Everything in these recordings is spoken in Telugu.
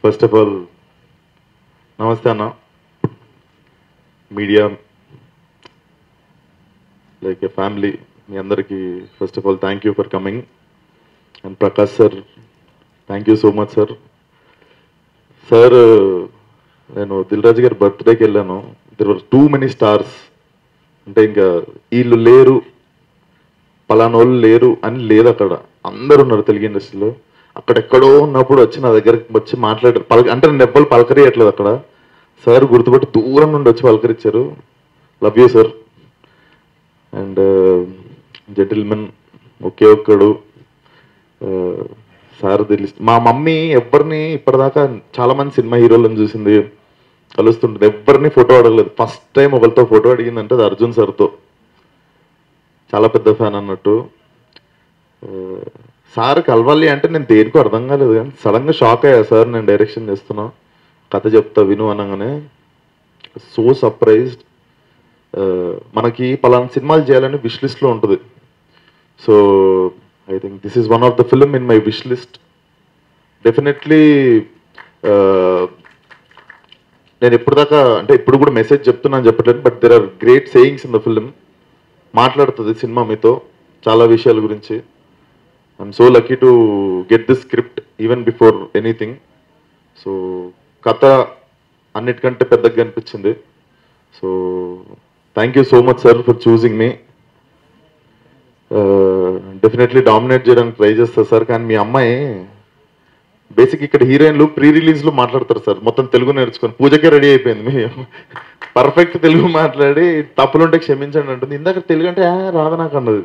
ఫస్ట్ ఆఫ్ ఆల్ నమస్తే అన్న మీడియా లైక్ ఏ ఫ్యామిలీ మీ అందరికీ first of all thank you for coming and Prakash sir thank you so much sir sir నేను దిల్ రాజు గారి బర్త్డేకి వెళ్ళాను there were too many stars అంటే ఇంకా వీళ్ళు లేరు పలానా వాళ్ళు లేరు అని లేదు అక్కడ అందరు ఉన్నారు తెలుగు ఇండస్ట్రీలో అక్కడెక్కడో ఉన్నప్పుడు వచ్చి నా దగ్గరికి వచ్చి మాట్లాడారు పలక అంటే నేను ఎవ్వరు పలకరియట్లేదు అక్కడ సార్ గుర్తుపట్టి దూరం నుండి వచ్చి పలకరించారు love you sir and Gentleman Oke Okkadu sir తెలిసి మా మమ్మీ ఎవరిని ఇప్పటిదాకా చాలా మంది సినిమా హీరోలను చూసింది కలుస్తుంటుంది ఎవరిని ఫోటో అడగలేదు ఫస్ట్ టైం ఒకరితో ఫోటో అడిగిందంటే అది అర్జున్ సార్తో చాలా పెద్ద ఫ్యాన్ అన్నట్టు ఆ, సార్ కలవాలి అంటే నేను దేనికో అర్థం కాలేదు కానీ సడన్గా షాక్ అయ్యా సార్ నేను డైరెక్షన్ చేస్తున్నా కథ చెప్తా విను అనగానే సో సర్ప్రైజ్డ్ మనకి పలానా సినిమాలు చేయాలని విష్ లిస్ట్లో ఉంటుంది so I think this is one of the film in my wish list definitely నేను ఎప్పుడు దాకా అంటే ఇప్పుడు కూడా మెసేజ్ చెప్తున్నాను చెప్పట్లేదు but there are great sayings in the film మాట్లాడుతుంది సినిమా మీతో చాలా విషయాల గురించి I'm so lucky to get this script even before anything so కథ అన్నిటికంటే పెద్దగా అనిపించింది so thank you so much sir for choosing మీ డెఫినెట్లీ డామినేట్ చేయడానికి ట్రై చేస్తారు సార్ కానీ మీ అమ్మాయి బేసిక్ ఇక్కడ హీరోయిన్లు ప్రీ రిలీజ్ లో మాట్లాడతారు సార్ మొత్తం తెలుగు నేర్చుకొని పూజకే రెడీ అయిపోయింది మీ పర్ఫెక్ట్ తెలుగు మాట్లాడి తప్పులుంటే క్షమించండి అంటుంది ఇందాక తెలుగు అంటే "ఆ, రాదు నాకు అన్నది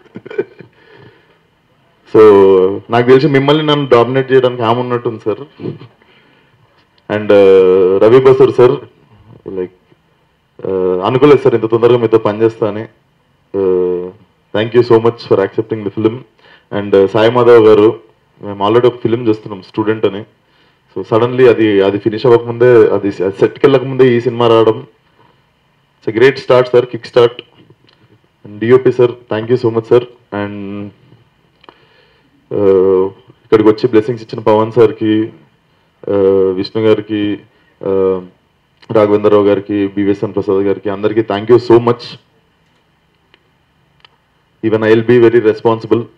సో నాకు తెలిసి మిమ్మల్ని నన్ను డామినేట్ చేయడానికి ఆమె ఉన్నట్టుంది sir and Ravi Basrur sir like అనుకోలేదు సార్ ఇంత తొందరగా మీతో పనిచేస్తా అని thank you so much for accepting the film and Sai Madhav గారు మేము ఆల్రెడీ ఒక ఫిలిం చేస్తున్నాం స్టూడెంట్ అని సో సడన్లీ అది అది ఫినిష్ అవ్వకముందే అది సెట్కి వెళ్ళకముందే ఈ సినిమా రావడం it's great start sir kick start and DOP sir thank you so much sir and ఇక్కడికి వచ్చి బ్లెస్సింగ్స్ ఇచ్చిన పవన్ సార్కి విష్ణు గారికి రాఘవేంద్రరావు గారికి బివిఎస్ఎన్ ప్రసాద్ గారికి అందరికీ thank you so much even I will be very responsible